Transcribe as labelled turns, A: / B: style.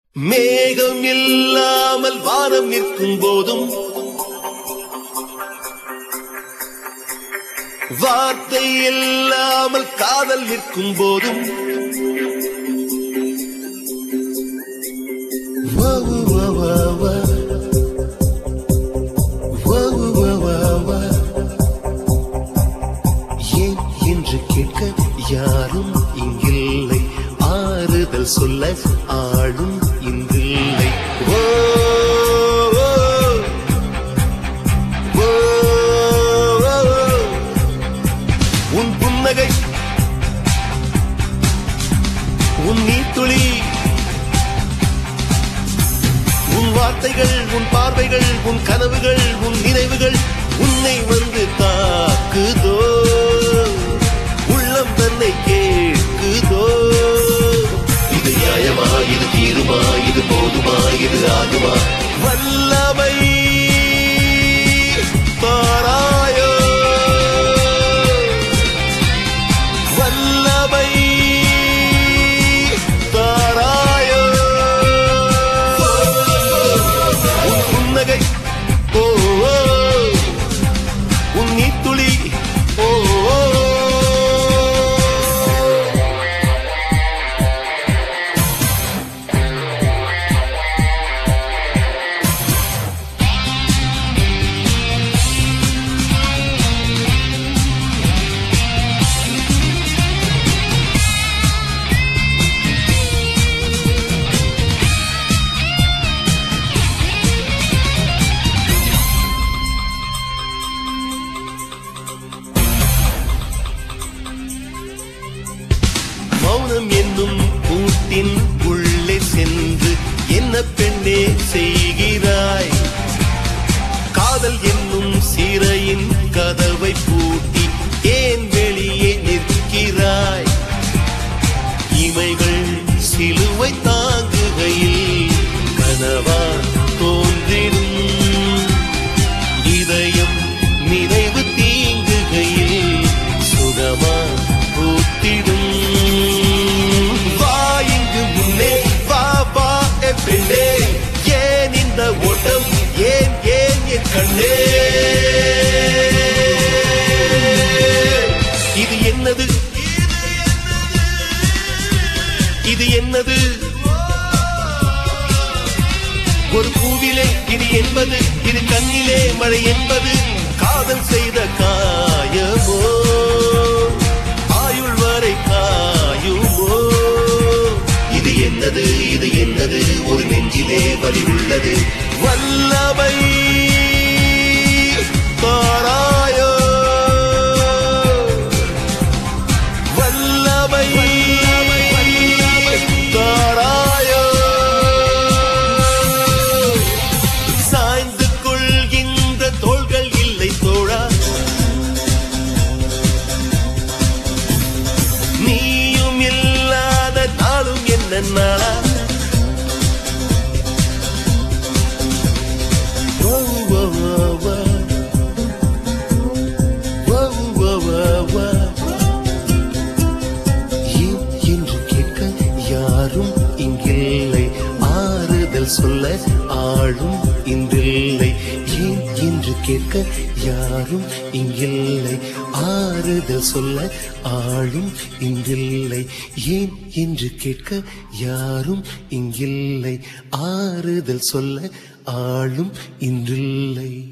A: மேகம் இல்லாமல் வானம் நிற்கும் போதும் வார்த்தை இல்லாமல் காதல் நிற்கும் போதும் வா, வா, வா, வா. வா, வா, வா, வா. ஏன் என்று கேட்க யாரும் இங்கில்லை ஆறுதல் சொல்ல ஆளும் இங்கில்லை ஓ, ஓ, ஓ, ஓ, ஓ. உன் புன்னகை உன் நீத்துளி உன் வார்த்தைகள் உன் பார்வைகள் உன் கனவுகள் உன் நினைவுகள் உன்னை வந்து தாக்குதோ உள்ளம் தன்னை கேட்குதோ இது நியாயமா இது தீருமா இது போதுமா இது ஆகுமா வல்லமை தாராயோ வல்லமை தாராயோ உன் புன்னகை ஓ ஓ. உன் நீத்துளி ஓ ஓ. மௌனம் என்னும் கூட்டின் உள்ளே சென்று என்ன பெண்ணே செய்கிறாய் காதல் என்னும் சிறையின் கதவை பூட்டி ஏன் வெளியே நிற்கிறாய் இமைகள் சிலுவை தாங்குகையில் கனவா தோன்றிடும் இதயம் நிறைவு தீங்குகையில் சுகமா பூத்திடும் வா இங்கு முன்னே வா வா எ பெண்ணே ஏன் இந்த ஓட்டம் ஏன் ஏன் என் கண்ணே இது என்னது இது என்னது ஒரு பூவிலே இது என்பது இது கண்ணிலே மழை என்பது காதல் செய்த காயமோ ஆயுள் வரை காயுமோ இது என்னது இது என்னது ஒரு நெஞ்சிலே வலி உள்ளது வல்லமை தாராயோ வல்லமை தாராயோ சாய்ந்து கொள்கின்ற தோள்கள் இல்லை தோழா நீயும் இல்லாத நாளும் என்ன நாளா ஓ, ஓ, ஓ, ஓ. ஓ, ஓ, ஓ, ஓ. ஏன் என்று கேட்க யாரும் இங்கில்லை ஆறுதல் சொல்ல ஆளும் இன்றில்லை ஏன் என்று கேட்க யாரும் இங்கில்லை ஆறுதல் சொல்ல ஆளும் இன்றில்லை ஏன் என்று கேட்க யாரும் இங்கில்லை ஆறுதல் சொல்ல ஆளும் இன்றில்லை